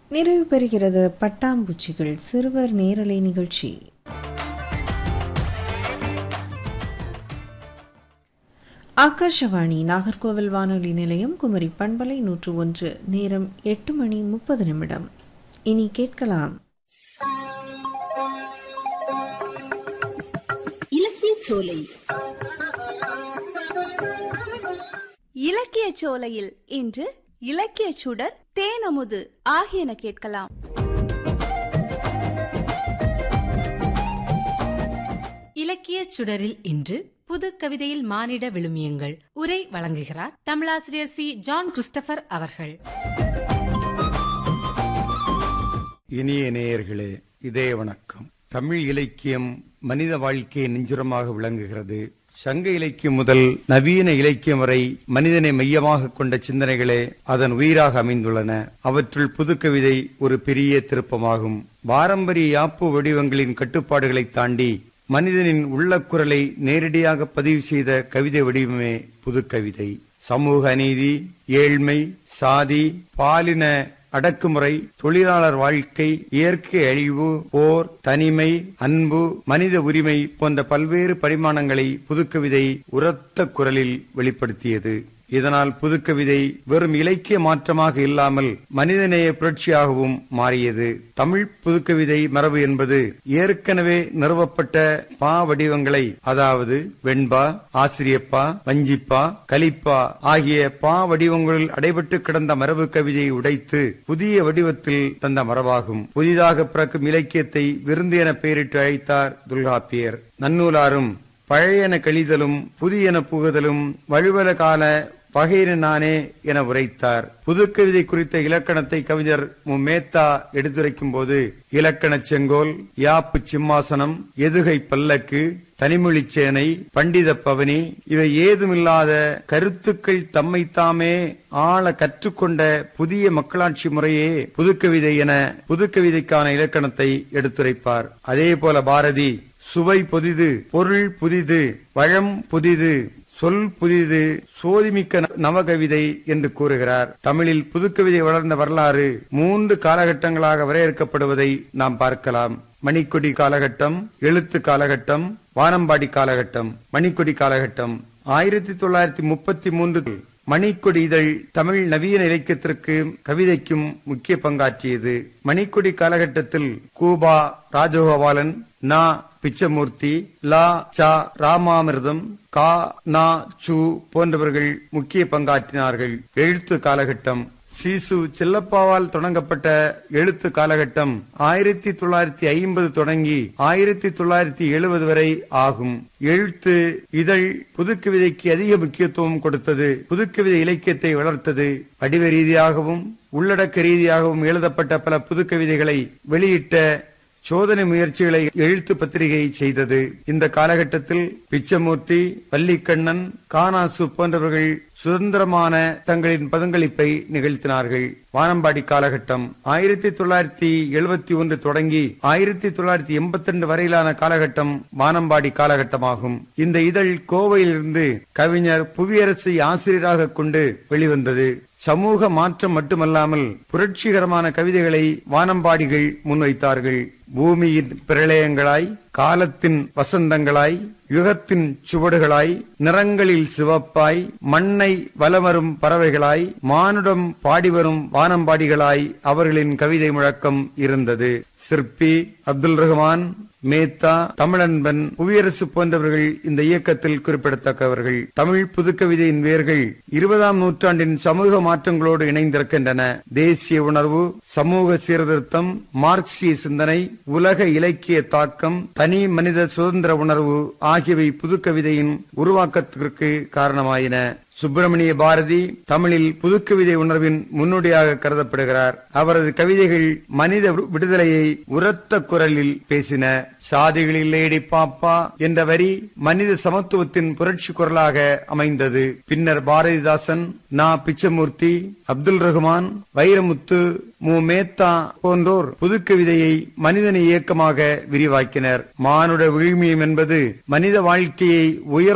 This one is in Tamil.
நிறைவு பெறுகிறது பட்டாம்பூச்சிகள் சிறுவர் நேரலை நிகழ்ச்சி ஆகாஷவாணி நாகர்கோவில் வானொலி நிலையம் குமரி பண்பலை நூற்று ஒன்று நேரம் எட்டு மணி முப்பது நிமிடம் இனி கேட்கலாம் இலக்கிய சோலை இலக்கிய சோலையில் இன்று இலக்கிய சுடர் தேனமுது ஆகியன கேட்கலாம் இலக்கிய சுடரில் இன்று புது கவிதையில் மானிட விழுமியங்கள் உரை வழங்குகிறார் தமிழாசிரியர் சி ஜான் கிறிஸ்டபர் அவர்கள் இனிய நேயர்களே இதே வணக்கம் தமிழ் இலக்கியம் மனித வாழ்க்கையை நெஞ்சுரமாக விளங்குகிறது சங்க இலக்கியம் முதல் நவீன இலக்கியம் வரை மனிதனை மையமாக கொண்ட சிந்தனைகளே அதன் உயிராக அமைந்துள்ளன அவற்றுள் புதுக்கவிதை ஒரு பெரிய திருப்பமாகும் பாரம்பரிய யாப்பு வடிவங்களின் கட்டுப்பாடுகளை தாண்டி மனிதனின் உள்ளக்குரலை நேரடியாக பதிவு செய்த கவிதை வடிவமே புதுக்கவிதை சமூக அநீதி ஏழ்மை சாதி பாலின அடக்குமுறை தொழிலாளர் வாழ்க்கை இயற்கை அழிவு போர் தனிமை அன்பு மனித உரிமை போன்ற பல்வேறு பரிமாணங்களை புதுக்கவிதை உரத்த குரலில் வெளிப்படுத்தியது இதனால் புதுக்கவிதை வெறும் இலக்கிய மாற்றமாக இல்லாமல் மனிதநேய புரட்சியாகவும் மாறியது தமிழ் புதுக்கவிதை மரபு என்பது ஏற்கனவே நிறுவப்பட்ட பா வடிவங்களை அதாவது வெண்பா ஆசிரியப்பா வஞ்சிப்பா கலிப்பா ஆகிய பா வடிவங்களில் அடைபட்டு கிடந்த மரபு கவிதையை உடைத்து புதிய வடிவத்தில் தந்த மரபாகும் புதிதாக பிறக்கும் இலக்கியத்தை விருந்து என பெயரிட்டு அழைத்தார் துல்காப்பியர் நன்னூலாரும் பழையன கழிதலும் புதியன புகுதலும் வழுவல கால பகையின நானே என உரைத்தார் புதுக்கவிதை குறித்த இலக்கணத்தை கவிஞர் மு மேத்தா எடுத்துரைக்கும் போது இலக்கணச் செங்கோல் யாப்பு சிம்மாசனம் எதுகை பல்லக்கு தனிமொழிச்சேனை பண்டித பவனி இவை ஏதுமில்லாத கருத்துக்கள் தம்மை தாமே ஆள கற்றுக்கொண்ட புதிய மக்களாட்சி முறையே புதுக்கவிதை என புதுக்கவிதைக்கான இலக்கணத்தை எடுத்துரைப்பார் அதே போல பாரதி சுவை புதிது பொருள் புதிது வளம் புதிது சொல் புதிது சோதிமிக்க நவகவிதை என்று கூறுகிறார் தமிழில் புதுக்கவிதை வளர்ந்த வரலாறு மூன்று காலகட்டங்களாக வரையறுக்கப்படுவதை நாம் பார்க்கலாம் மணிக்கொடி காலகட்டம் எழுத்து காலகட்டம் வானம்பாடி காலகட்டம் மணிக்கொடி காலகட்டம் ஆயிரத்தி தொள்ளாயிரத்தி முப்பத்தி மூன்று மணிக்கொடி இதழ் தமிழ் நவீன இலக்கியத்திற்கு கவிதைக்கும் முக்கிய பங்காற்றியது மணிக்கொடி காலகட்டத்தில் கூபா ராஜகோபாலன் நா பிச்சமூர்த்தி லா சா ராமாமிர்தம் கா நா சு போன்றவர்கள் முக்கிய பங்காற்றினார்கள் எழுத்து காலகட்டம் சிசு செல்லப்பாவால் தொடங்கப்பட்ட எழுத்து காலகட்டம் ஆயிரத்தி தொள்ளாயிரத்தி ஐம்பது தொடங்கி ஆயிரத்தி தொள்ளாயிரத்தி எழுபது வரை ஆகும் எழுத்து இதழ் புதுக்கவிதைக்கு அதிக முக்கியத்துவம் கொடுத்தது புதுக்கவிதை இலக்கியத்தை வளர்த்தது வடிவ ரீதியாகவும் உள்ளடக்க ரீதியாகவும் எழுதப்பட்ட பல புதுக்கவிதைகளை வெளியிட்ட சோதனை முயற்சிகளை எழுத்து பத்திரிகை செய்தது இந்த காலகட்டத்தில் பிச்சமூர்த்தி பள்ளிக்கண்ணன் கானாசு போன்றவர்கள் சுதந்திரமான தங்களின் பதங்களிப்பை நிகழ்த்தினார்கள் வானம்பாடி காலகட்டம் ஆயிரத்தி தொள்ளாயிரத்தி எழுபத்தி ஒன்று தொடங்கி ஆயிரத்தி தொள்ளாயிரத்தி எண்பத்தி ரெண்டு வரையிலான காலகட்டம் வானம்பாடி காலகட்டமாகும் இந்த இதழ் கோவையிலிருந்து கவிஞர் புவியரசை ஆசிரியராக கொண்டு வெளிவந்தது சமூக மாற்றம் மட்டுமல்லாமல் புரட்சிகரமான கவிதைகளை வானம்பாடிகள் முன்வைத்தார்கள் பூமியின் பிரளயங்களாய் காலத்தின் வசந்தங்களாய் யுகத்தின் சுவடுகளாய் நிறங்களில் சிவப்பாய் மண்ணை வலவரும் பறவைகளாய் மானுடம் பாடிவரும் வானம்பாடிகளாய் அவர்களின் கவிதை முழக்கம் இருந்தது சிற்பி அப்துல் ரஹ்மான் மேத்தா தமிழன்பன் புவியரசு போன்றவர்கள் இந்த இயக்கத்தில் குறிப்பிடத்தக்கவர்கள் தமிழ் புதுக்கவிதையின் வேர்கள் இருபதாம் நூற்றாண்டின் சமூக மாற்றங்களோடு இணைந்திருக்கின்றன தேசிய உணர்வு சமூக சீர்திருத்தம் மார்க்சிய சிந்தனை உலக இலக்கிய தாக்கம் தனி மனித சுதந்திர உணர்வு ஆகியவை புதுக்கவிதையின் உருவாக்கத்திற்கு காரணமாயின சுப்பிரமணிய பாரதி தமிழில் புதுக்கவிதை உணர்வின் முன்னோடியாக கருதப்படுகிறார் அவரது கவிதைகள் மனித விடுதலையை உரத்த குரலில் பேசின சாதிகளில் லேடி பாப்பா என்ற வரி மனித சமத்துவத்தின் புரட்சி குரலாக அமைந்தது பின்னர் பாரதிதாசன் நா பிச்சமூர்த்தி அப்துல் ரஹ்மான் வைரமுத்து மு மேத்தா போன்றோர் புதுக்கவிதையை மனிதன இயக்கமாக விரிவாக்கினர் மானுட விழுமியம் என்பது மனித வாழ்க்கையை உயர்